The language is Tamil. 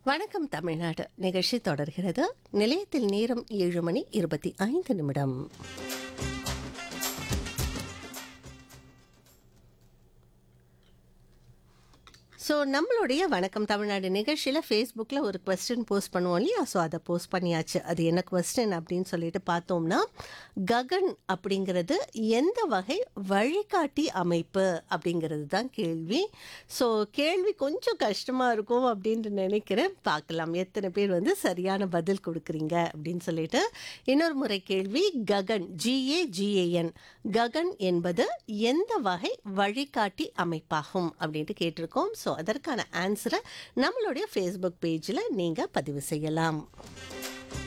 வணக்கம் தமிழ்நாடு நிகழ்ச்சி தொடர்கிறது நிலையத்தில் நேரம் ஏழு மணி இருபத்தி ஐந்து நிமிடம் ஸோ நம்மளுடைய வணக்கம் தமிழ்நாடு நிகழ்ச்சியில் ஃபேஸ்புக்கில் ஒரு கொஸ்டின் போஸ்ட் பண்ணுவோம் இல்லையா ஸோ அதை போஸ்ட் பண்ணியாச்சு அது என்ன கொஸ்டின் அப்படின்னு சொல்லிட்டு பார்த்தோம்னா ககன் அப்படிங்கிறது எந்த வகை வழிகாட்டி அமைப்பு அப்படிங்கிறது தான் கேள்வி ஸோ கேள்வி கொஞ்சம் கஷ்டமாக இருக்கும் அப்படின்ட்டு நினைக்கிறேன் பார்க்கலாம் எத்தனை பேர் வந்து சரியான பதில் கொடுக்குறீங்க அப்படின்னு சொல்லிட்டு இன்னொரு முறை கேள்வி ககன் ஜிஏஜிஏஎன் ககன் என்பது எந்த வகை வழிகாட்டி அமைப்பாகும் அப்படின்ட்டு கேட்டிருக்கோம் ஸோ அதற்கான ஆன்சரை நம்மளுடைய ஃபேஸ்புக் பேஜில் நீங்கள் பதிவு செய்யலாம்